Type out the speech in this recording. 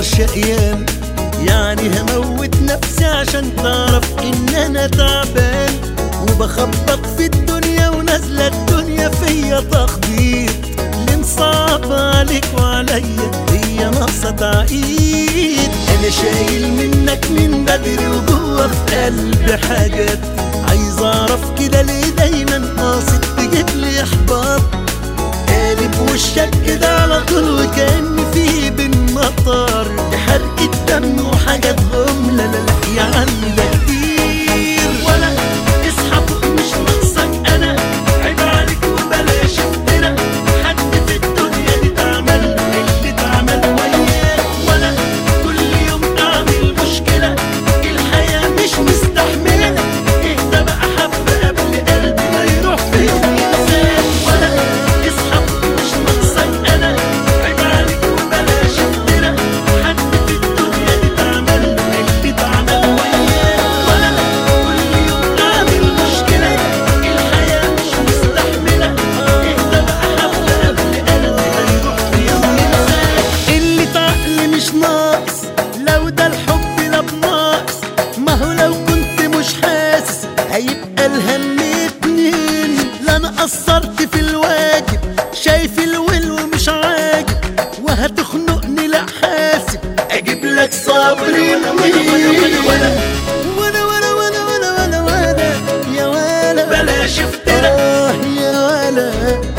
اقدرش ايام يعني هموت نفسي عشان تعرف ان انا تعبان وبخبط في الدنيا ونازلة الدنيا فيا تخبيط اللي مصعب عليك وعليا هي ناقصة تعقيد انا شايل منك من بدري وجوه في قلبي حاجات عايز اعرف كده ليه دايما قاصد تجيب لي احباط قالب وشك كده على طول وكأن في بين مطر دي حرقة دم وحاجات غم لا لا لا يا عم ده كتير ولا اصحى فوق مش ناقصك انا عيب عليك وبلاش افترا حد في الدنيا دي تعمل اللي تعمل وياك ولا كل يوم اعمل مشكلة الحياة مش مستحملة اهدى بقى حبة قبل قلبي ما يروح في يوم ينساك ولا اصحى مش ناقصك انا عيب عليك وبلاش افترا حد في الدنيا دي تعمل اللي تعمل وياك ولا كل يوم اعمل مشكلة الحياة مش مستحملة اهدى بقى حبة قبل قلبي ما يروح في يوم ينساك اللي تعقل مش ناقص لو ده الحب لا بناقص ما هو لو كنت مش حاسس هيبقى الهم اتنين لا انا قصرت في الواجب شايف الول ومش عاجب وهتخنقني لا حاسب اجيب لك صبري منين ولا ولا ولا ولا ولا ولا ولا يا ولا بلاش افترا آه يا ولا